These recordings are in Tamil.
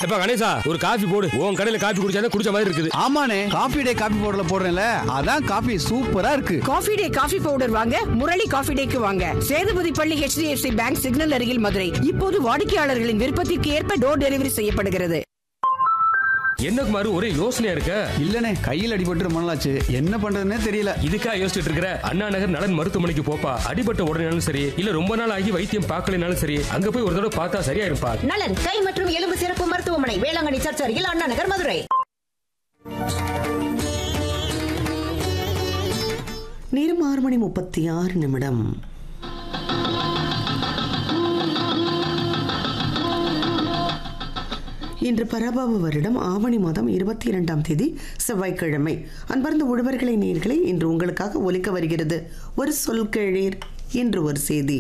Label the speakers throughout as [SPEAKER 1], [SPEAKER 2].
[SPEAKER 1] எப்ப கணேசா ஒரு காஃபி போடு உன் கடையில காஃபி குடிச்சாதான் குடிச்ச மாதிரி இருக்குது
[SPEAKER 2] ஆமாண்ணே காபி டே காபி பவுடர்ல போடுறேன்ல அதான் காபி சூப்பரா இருக்கு
[SPEAKER 3] காஃபி டே காஃபி பவுடர் வாங்க முரளி காஃபி டேக்கு வாங்க சேதுபதி பள்ளி HDFC பேங்க் சிக்னல் அருகில் மதுரை இப்போது வாடிக்கையாளர்களின் விருப்பத்திற்கு ஏற்ப டோர் டெலிவரி செய்யப்படுகிறது
[SPEAKER 1] என்ன குமாரு ஒரே யோசனையா இருக்க
[SPEAKER 2] இல்லனே கையில் அடிபட்டு ரொம்ப நாளாச்சு என்ன பண்றதுன்னே தெரியல
[SPEAKER 1] இதுக்கா யோசிச்சுட்டு இருக்கிற அண்ணா நகர் நலன் மருத்துவமனைக்கு போப்பா அடிபட்ட உடனேனாலும் சரி இல்ல ரொம்ப நாள் ஆகி வைத்தியம் பார்க்கலனாலும் சரி அங்க போய் ஒரு தடவை பார்த்தா சரியா இருப்பா
[SPEAKER 4] நலன் கை மற்றும் எலும்பு சிறப்பு மருத்துவமனை வேளாங்கண்ணி சர்ச் அருகில் அண்ணா நகர் மதுரை
[SPEAKER 5] நேரம் ஆறு மணி முப்பத்தி ஆறு நிமிடம் இன்று பராபவ வருடம் ஆவணி மாதம் இருபத்தி இரண்டாம் தேதி செவ்வாய்க்கிழமை அன்பார்ந்த உழவர்களை நேர்களை இன்று உங்களுக்காக ஒலிக்க வருகிறது ஒரு சொல் கேளீர் என்று ஒரு செய்தி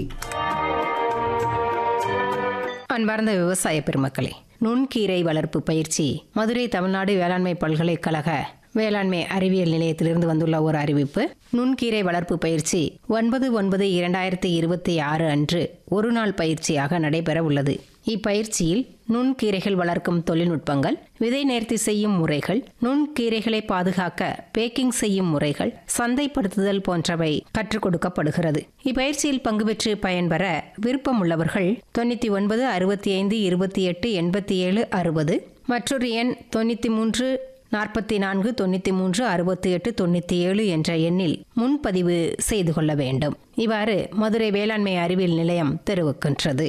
[SPEAKER 6] அன்பார்ந்த விவசாய பெருமக்களே நுண்கீரை வளர்ப்பு பயிற்சி மதுரை தமிழ்நாடு வேளாண்மை பல்கலைக்கழக வேளாண்மை அறிவியல் நிலையத்திலிருந்து வந்துள்ள ஒரு அறிவிப்பு நுண்கீரை வளர்ப்பு பயிற்சி ஒன்பது ஒன்பது இரண்டாயிரத்தி இருபத்தி ஆறு அன்று ஒரு நாள் பயிற்சியாக நடைபெற உள்ளது இப்பயிற்சியில் நுண்கீரைகள் வளர்க்கும் தொழில்நுட்பங்கள் விதை நேர்த்தி செய்யும் முறைகள் நுண்கீரைகளை பாதுகாக்க பேக்கிங் செய்யும் முறைகள் சந்தைப்படுத்துதல் போன்றவை கற்றுக் கொடுக்கப்படுகிறது இப்பயிற்சியில் பங்கு பெற்று பயன்பெற விருப்பமுள்ளவர்கள் தொண்ணூற்றி ஒன்பது அறுபத்தி ஐந்து இருபத்தி எட்டு எண்பத்தி ஏழு அறுபது மற்றொரு எண் தொண்ணூற்றி மூன்று நாற்பத்தி நான்கு தொண்ணூற்றி மூன்று அறுபத்தி எட்டு தொண்ணூற்றி ஏழு என்ற எண்ணில் முன்பதிவு செய்து கொள்ள வேண்டும் இவ்வாறு மதுரை வேளாண்மை அறிவியல் நிலையம் தெரிவிக்கின்றது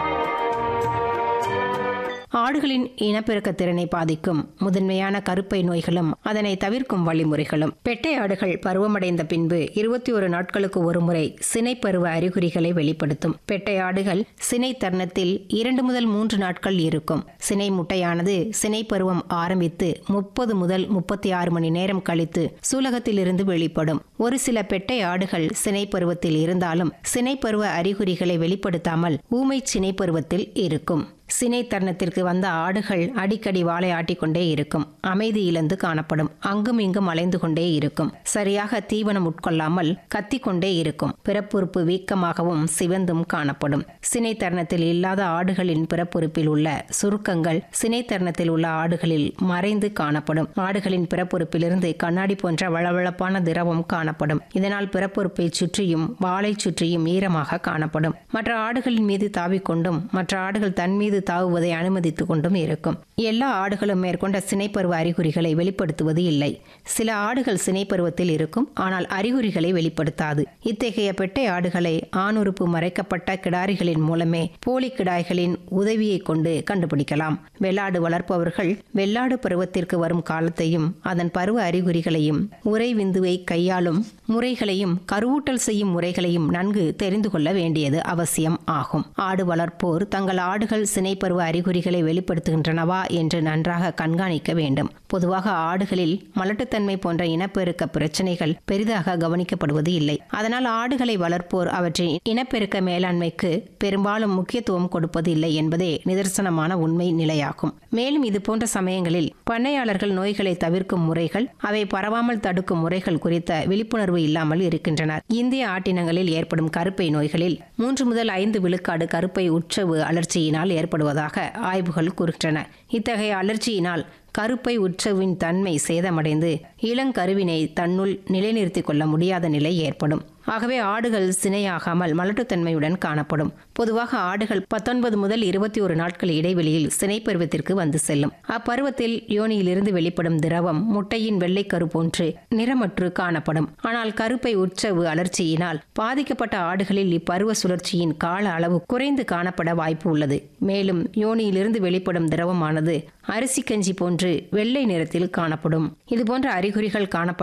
[SPEAKER 6] ஆடுகளின் இனப்பெருக்க திறனை பாதிக்கும் முதன்மையான கருப்பை நோய்களும் அதனை தவிர்க்கும் வழிமுறைகளும் பெட்டை ஆடுகள் பருவமடைந்த பின்பு இருபத்தி ஒரு நாட்களுக்கு ஒருமுறை சினைப்பருவ அறிகுறிகளை வெளிப்படுத்தும் பெட்டை ஆடுகள் சினை தருணத்தில் இரண்டு முதல் மூன்று நாட்கள் இருக்கும் சினை முட்டையானது சினை பருவம் ஆரம்பித்து முப்பது முதல் முப்பத்தி ஆறு மணி நேரம் கழித்து சூலகத்திலிருந்து வெளிப்படும் ஒரு சில பெட்டை ஆடுகள் சினை பருவத்தில் இருந்தாலும் சினை பருவ அறிகுறிகளை வெளிப்படுத்தாமல் ஊமை சினை பருவத்தில் இருக்கும் சினை தருணத்திற்கு வந்த ஆடுகள் அடிக்கடி வாளை ஆட்டிக்கொண்டே இருக்கும் அமைதி இழந்து காணப்படும் அங்கும் இங்கும் அலைந்து கொண்டே இருக்கும் சரியாக தீவனம் உட்கொள்ளாமல் கத்திக்கொண்டே இருக்கும் பிறப்புறுப்பு வீக்கமாகவும் சிவந்தும் காணப்படும் சினை தருணத்தில் இல்லாத ஆடுகளின் பிறப்புறுப்பில் உள்ள சுருக்கங்கள் சினை தருணத்தில் உள்ள ஆடுகளில் மறைந்து காணப்படும் ஆடுகளின் பிறப்புறுப்பிலிருந்து கண்ணாடி போன்ற வளவளப்பான திரவம் காணப்படும் இதனால் பிறப்புறுப்பை சுற்றியும் வாளை சுற்றியும் ஈரமாக காணப்படும் மற்ற ஆடுகளின் மீது தாவிக்கொண்டும் மற்ற ஆடுகள் தன் மீது தாவுவதை அனுமதித்துக் கொண்டும் இருக்கும் எல்லா ஆடுகளும் மேற்கொண்ட சினைப்பருவ அறிகுறிகளை வெளிப்படுத்துவது இல்லை சில ஆடுகள் சினைப்பருவத்தில் இருக்கும் ஆனால் அறிகுறிகளை வெளிப்படுத்தாது இத்தகைய பெட்டை ஆடுகளை ஆணுறுப்பு மறைக்கப்பட்ட கிடாரிகளின் மூலமே போலி கிடாய்களின் உதவியை கொண்டு கண்டுபிடிக்கலாம் வெள்ளாடு வளர்ப்பவர்கள் வெள்ளாடு பருவத்திற்கு வரும் காலத்தையும் அதன் பருவ அறிகுறிகளையும் உறை விந்துவை கையாளும் முறைகளையும் கருவூட்டல் செய்யும் முறைகளையும் நன்கு தெரிந்து கொள்ள வேண்டியது அவசியம் ஆகும் ஆடு வளர்ப்போர் தங்கள் ஆடுகள் சினைப்பருவ அறிகுறிகளை வெளிப்படுத்துகின்றனவா என்று நன்றாக கண்காணிக்க வேண்டும் பொதுவாக ஆடுகளில் மலட்டுத்தன்மை போன்ற இனப்பெருக்க பிரச்சனைகள் பெரிதாக கவனிக்கப்படுவது இல்லை அதனால் ஆடுகளை வளர்ப்போர் அவற்றின் இனப்பெருக்க மேலாண்மைக்கு பெரும்பாலும் முக்கியத்துவம் கொடுப்பது இல்லை என்பதே நிதர்சனமான உண்மை நிலையாகும் மேலும் இது போன்ற சமயங்களில் பண்ணையாளர்கள் நோய்களை தவிர்க்கும் முறைகள் அவை பரவாமல் தடுக்கும் முறைகள் குறித்த விழிப்புணர்வு இல்லாமல் இருக்கின்றனர் இந்திய ஆட்டினங்களில் ஏற்படும் கருப்பை நோய்களில் மூன்று முதல் ஐந்து விழுக்காடு கருப்பை உட்சவு அலர்ச்சியினால் ஏற்படுவதாக ஆய்வுகள் கூறுகின்றன இத்தகைய அலர்ச்சியினால் கருப்பை உற்சவின் தன்மை சேதமடைந்து இளங்கருவினை தன்னுள் நிலைநிறுத்திக் கொள்ள முடியாத நிலை ஏற்படும் ஆகவே ஆடுகள் சினையாகாமல் மலட்டுத்தன்மையுடன் காணப்படும் பொதுவாக ஆடுகள் பத்தொன்பது முதல் இருபத்தி ஒரு நாட்கள் இடைவெளியில் சினை பருவத்திற்கு வந்து செல்லும் அப்பருவத்தில் யோனியிலிருந்து வெளிப்படும் திரவம் முட்டையின் வெள்ளைக்கரு போன்று நிறமற்று காணப்படும் ஆனால் கருப்பை உற்சவு அலர்ச்சியினால் பாதிக்கப்பட்ட ஆடுகளில் இப்பருவ சுழற்சியின் கால அளவு குறைந்து காணப்பட வாய்ப்பு உள்ளது மேலும் யோனியிலிருந்து வெளிப்படும் திரவமானது அரிசி கஞ்சி போன்று வெள்ளை நிறத்தில் காணப்படும் இதுபோன்ற அறிகுறிகள் காணப்பட